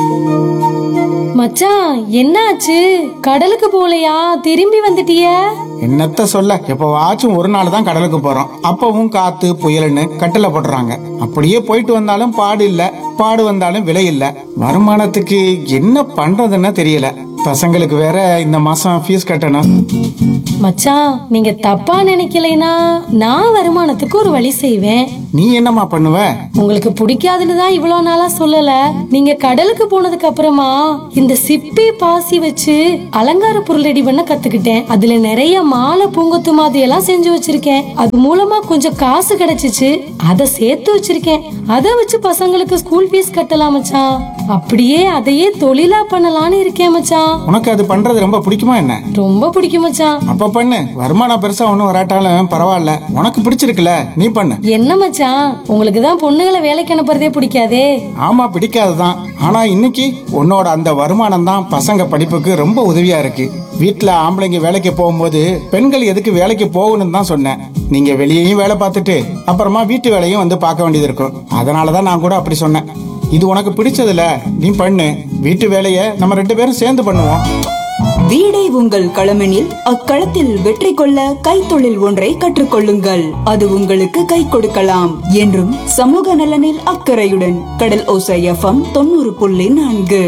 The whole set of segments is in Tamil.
மச்சான் என்னாச்சு கடலுக்கு போலையா திரும்பி வந்துட்டிய என்னத்த சொல்ல எப்பவாச்சும் ஒரு நாள் தான் கடலுக்கு போறோம் அப்பவும் காத்து புயல்னு கட்டில போடுறாங்க அப்படியே போயிட்டு வந்தாலும் பாடு இல்ல பாடு வந்தாலும் விலை இல்ல வருமானத்துக்கு என்ன பண்றதுன்னு தெரியல பசங்களுக்கு வேற இந்த மாசம் ஃபீஸ் கட்டணும் மச்சான் நீங்க தப்பா நினைக்கலைனா நான் வருமானத்துக்கு ஒரு வழி செய்வேன் நீ என்னம்மா பண்ணுவ உங்களுக்கு பிடிக்காதுன்னு தான் இவ்வளவு நாளா சொல்லல நீங்க கடலுக்கு போனதுக்கு அப்புறமா இந்த சிப்பி பாசி வச்சு அலங்கார பொருள் ரெடி பண்ண கத்துக்கிட்டேன் அதுல நிறைய மாலை பூங்கொத்து மாதிரி எல்லாம் செஞ்சு வச்சிருக்கேன் அது மூலமா கொஞ்சம் காசு கிடைச்சிச்சு அதை சேர்த்து வச்சிருக்கேன் அதை வச்சு பசங்களுக்கு ஸ்கூல் ஃபீஸ் கட்டலாம் மச்சான் அப்படியே அதையே தொழிலா பண்ணலாம்னு இருக்கேன் மச்சான் உனக்கு அது பண்றது ரொம்ப பிடிக்குமா என்ன ரொம்ப பிடிக்கும் மச்சான் அப்ப பண்ணு வருமானம் பெருசா ஒண்ணும் வராட்டாலும் பரவாயில்ல உனக்கு பிடிச்சிருக்குல நீ பண்ணு என்ன மச்சான் உங்களுக்கு தான் பொண்ணுங்களை வேலைக்கு அனுப்புறதே பிடிக்காதே ஆமா பிடிக்காதுதான் ஆனா இன்னைக்கு உன்னோட அந்த வருமானம் தான் பசங்க படிப்புக்கு ரொம்ப உதவியா இருக்கு வீட்ல ஆம்பளைங்க வேலைக்கு போகும்போது பெண்கள் எதுக்கு வேலைக்கு போகணும்னு தான் சொன்னேன் நீங்க வெளியேயும் வேலை பார்த்துட்டு அப்புறமா வீட்டு வேலையும் வந்து பார்க்க வேண்டியது இருக்கும் அதனாலதான் நான் கூட அப்படி சொன்னேன் இது உனக்கு பிடிச்சதுல நீ பண்ணு வீட்டு வேலையை நம்ம ரெண்டு பேரும் சேர்ந்து பண்ணுவோம் வீடே உங்கள் களமெனில் அக்களத்தில் வெற்றி கொள்ள கைத்தொழில் ஒன்றை கற்றுக்கொள்ளுங்கள் அது உங்களுக்கு கை கொடுக்கலாம் என்றும் சமூக நலனில் அக்கறையுடன் கடல் ஓசை எஃப்எம் தொண்ணூறு புள்ளி நான்கு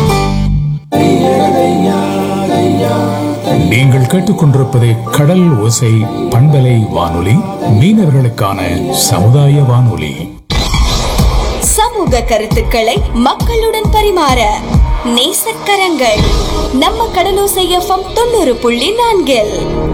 நீங்கள் கேட்டுக்கொண்டிருப்பது கடல் ஓசை பண்பலை வானொலி மீனவர்களுக்கான சமுதாய வானொலி சமூக கருத்துக்களை மக்களுடன் பரிமாற நேசக்கரங்கள் நம்ம கடலோசை எஃப்எம் தொண்ணூறு புள்ளி நான்கில்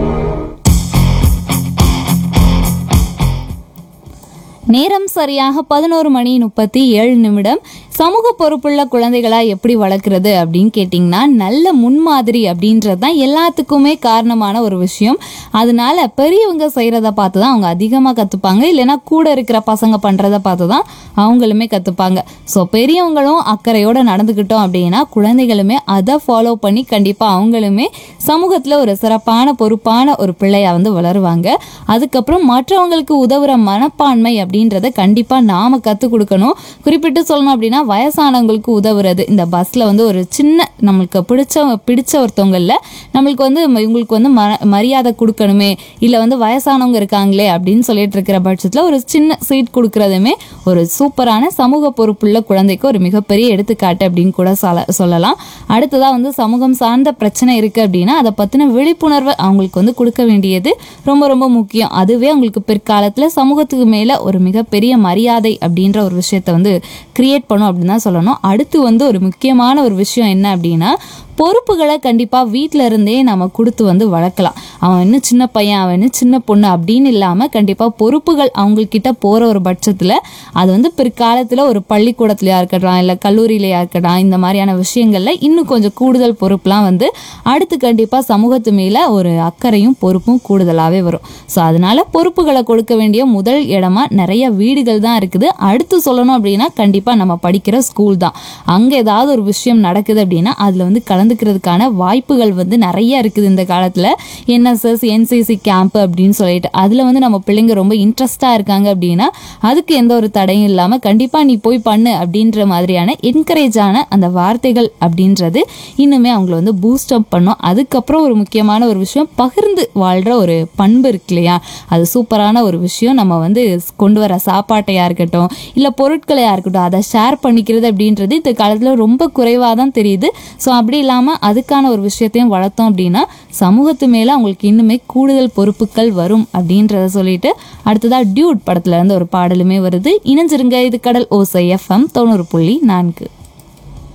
நேரம் சரியாக பதினோரு மணி முப்பத்தி ஏழு நிமிடம் சமூக பொறுப்புள்ள குழந்தைகளா எப்படி வளர்க்குறது அப்படின்னு கேட்டிங்கன்னா நல்ல முன்மாதிரி அப்படின்றது தான் எல்லாத்துக்குமே காரணமான ஒரு விஷயம் அதனால பெரியவங்க செய்கிறத பார்த்து தான் அவங்க அதிகமாக கற்றுப்பாங்க இல்லைன்னா கூட இருக்கிற பசங்க பண்ணுறத பார்த்து தான் அவங்களுமே கற்றுப்பாங்க ஸோ பெரியவங்களும் அக்கறையோடு நடந்துக்கிட்டோம் அப்படின்னா குழந்தைகளுமே அதை ஃபாலோ பண்ணி கண்டிப்பாக அவங்களுமே சமூகத்தில் ஒரு சிறப்பான பொறுப்பான ஒரு பிள்ளையா வந்து வளருவாங்க அதுக்கப்புறம் மற்றவங்களுக்கு உதவுற மனப்பான்மை அப்படின்றத கண்டிப்பாக நாம் கற்றுக் கொடுக்கணும் குறிப்பிட்டு சொல்லணும் அப்படின்னா வயசானவங்களுக்கு உதவுறது இந்த பஸ்ஸில் வந்து ஒரு சின்ன நம்மளுக்கு பிடிச்ச பிடிச்ச ஒருத்தவங்களில் நம்மளுக்கு வந்து ம- இவங்களுக்கு வந்து ம மரியாதை கொடுக்கணுமே இல்லை வந்து வயசானவங்க இருக்காங்களே அப்படின்னு சொல்லிட்டு இருக்கிற பட்சத்தில் ஒரு சின்ன சீட் கொடுக்கறதுமே ஒரு சூப்பரான சமூக பொறுப்புள்ள குழந்தைக்கு ஒரு மிகப்பெரிய எடுத்துக்காட்டு அப்படின்னு கூட சொல்ல சொல்லலாம் அடுத்ததாக வந்து சமூகம் சார்ந்த பிரச்சனை இருக்குது அப்படின்னா அதை பற்றின விழிப்புணர்வை அவங்களுக்கு வந்து கொடுக்க வேண்டியது ரொம்ப ரொம்ப முக்கியம் அதுவே அவங்களுக்கு பிற்காலத்தில் சமூகத்துக்கு மேலே ஒரு மிகப்பெரிய மரியாதை அப்படின்ற ஒரு விஷயத்தை வந்து கிரியேட் பண்ணும் அப்படின்னு தான் சொல்லணும் அடுத்து வந்து ஒரு முக்கியமான ஒரு விஷயம் என்ன அப்படின்னா பொறுப்புகளை கண்டிப்பாக வீட்டில் இருந்தே நம்ம கொடுத்து வந்து வளர்க்கலாம் அவன் இன்னும் சின்ன பையன் அவன் இன்னும் சின்ன பொண்ணு அப்படின்னு இல்லாமல் கண்டிப்பாக பொறுப்புகள் அவங்கக்கிட்ட போகிற ஒரு பட்சத்தில் அது வந்து பிற்காலத்தில் ஒரு பள்ளிக்கூடத்துலையா இருக்கட்டும் இல்லை கல்லூரியிலையா இருக்கட்டும் இந்த மாதிரியான விஷயங்களில் இன்னும் கொஞ்சம் கூடுதல் பொறுப்புலாம் வந்து அடுத்து கண்டிப்பாக சமூகத்து மேலே ஒரு அக்கறையும் பொறுப்பும் கூடுதலாகவே வரும் ஸோ அதனால பொறுப்புகளை கொடுக்க வேண்டிய முதல் இடமா நிறைய வீடுகள் தான் இருக்குது அடுத்து சொல்லணும் அப்படின்னா கண்டிப்பாக நம்ம படிக்கிற ஸ்கூல் தான் அங்கே ஏதாவது ஒரு விஷயம் நடக்குது அப்படின்னா அதில் வந்து கலந்துக்கிறதுக்கான வாய்ப்புகள் வந்து நிறைய இருக்குது இந்த காலத்தில் என்எஸ்எஸ் என்சிசி கேம்ப் அப்படின்னு சொல்லிட்டு அதில் வந்து நம்ம பிள்ளைங்க ரொம்ப இன்ட்ரெஸ்டாக இருக்காங்க அப்படின்னா அதுக்கு எந்த ஒரு தடையும் இல்லாமல் கண்டிப்பாக நீ போய் பண்ணு அப்படின்ற மாதிரியான என்கரேஜான அந்த வார்த்தைகள் அப்படின்றது இன்னுமே அவங்கள வந்து பூஸ்ட் அப் பண்ணும் அதுக்கப்புறம் ஒரு முக்கியமான ஒரு விஷயம் பகிர்ந்து வாழ்கிற ஒரு பண்பு இருக்கு இல்லையா அது சூப்பரான ஒரு விஷயம் நம்ம வந்து கொண்டு வர சாப்பாட்டையாக இருக்கட்டும் இல்லை பொருட்களையாக இருக்கட்டும் அதை ஷேர் பண்ணிக்கிறது அப்படின்றது இந்த காலத்தில் ரொம்ப குறைவாக தான் தெரியுது ஸோ அப்படி இல்லாமல் அதுக்கான ஒரு விஷயத்தையும் வளர்த்தோம் அப்படின்னா சமூகத்து மேலே அவங்களுக்கு இன்னுமே கூடுதல் பொறுப்புகள் வரும் அப்படின்றத சொல்லிட்டு அடுத்ததாக டியூட் படத்துல இருந்து ஒரு பாடலுமே வருது இணைஞ்சிருங்க இது கடல் ஓசை எஃப்எம் தொண்ணூறு புள்ளி நான்கு